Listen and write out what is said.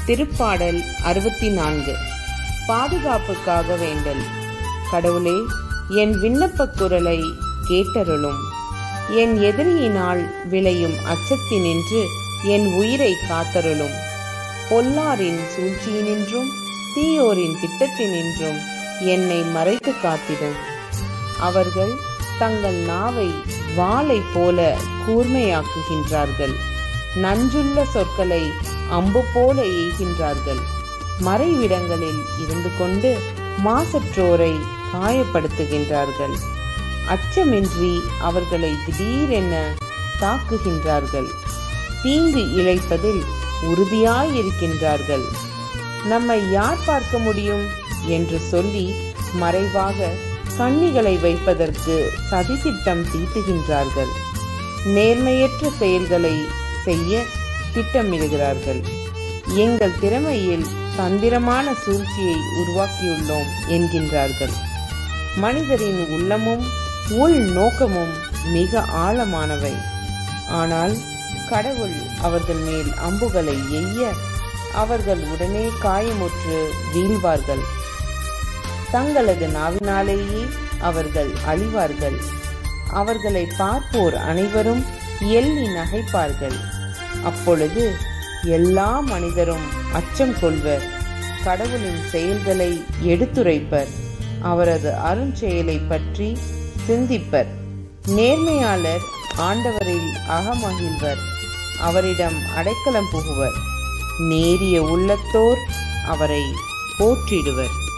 திருப்பாடல் அறுபத்தி நான்கு பாதுகாப்புக்காக வேண்டல் கடவுளே என் விண்ணப்பக் குரலை கேட்டருளும் என் எதிரியினால் விளையும் அச்சத்தினின்று என் உயிரை காத்தருளும் பொல்லாரின் சூழ்ச்சியினின்றும் தீயோரின் திட்டத்தினின்றும் என்னை மறைத்து காத்திடும் அவர்கள் தங்கள் நாவை வாளை போல கூர்மையாக்குகின்றார்கள் நஞ்சுள்ள சொற்களை அம்பு போல எய்கின்றார்கள் மறைவிடங்களில் இருந்து கொண்டு மாசற்றோரை காயப்படுத்துகின்றார்கள் அச்சமின்றி அவர்களை திடீரென தாக்குகின்றார்கள் தீங்கு இழைப்பதில் உறுதியாயிருக்கின்றார்கள் நம்மை யார் பார்க்க முடியும் என்று சொல்லி மறைவாக கண்ணிகளை வைப்பதற்கு சதித்திட்டம் தீட்டுகின்றார்கள் நேர்மையற்ற செயல்களை செய்ய திட்டமிடுகிறார்கள் எங்கள் திறமையில் தந்திரமான சூழ்ச்சியை உருவாக்கியுள்ளோம் என்கின்றார்கள் மனிதரின் உள்ளமும் உள் நோக்கமும் மிக ஆழமானவை ஆனால் கடவுள் அவர்கள் மேல் அம்புகளை எய்ய அவர்கள் உடனே காயமுற்று வீழ்வார்கள் தங்களது நாவினாலேயே அவர்கள் அழிவார்கள் அவர்களை பார்ப்போர் அனைவரும் எள்ளி நகைப்பார்கள் அப்பொழுது எல்லா மனிதரும் அச்சம் கொள்வர் கடவுளின் செயல்களை எடுத்துரைப்பர் அவரது அருஞ்செயலை பற்றி சிந்திப்பர் நேர்மையாளர் ஆண்டவரில் அகமகிழ்வர் அவரிடம் அடைக்கலம் புகுவர் நேரிய உள்ளத்தோர் அவரை போற்றிடுவர்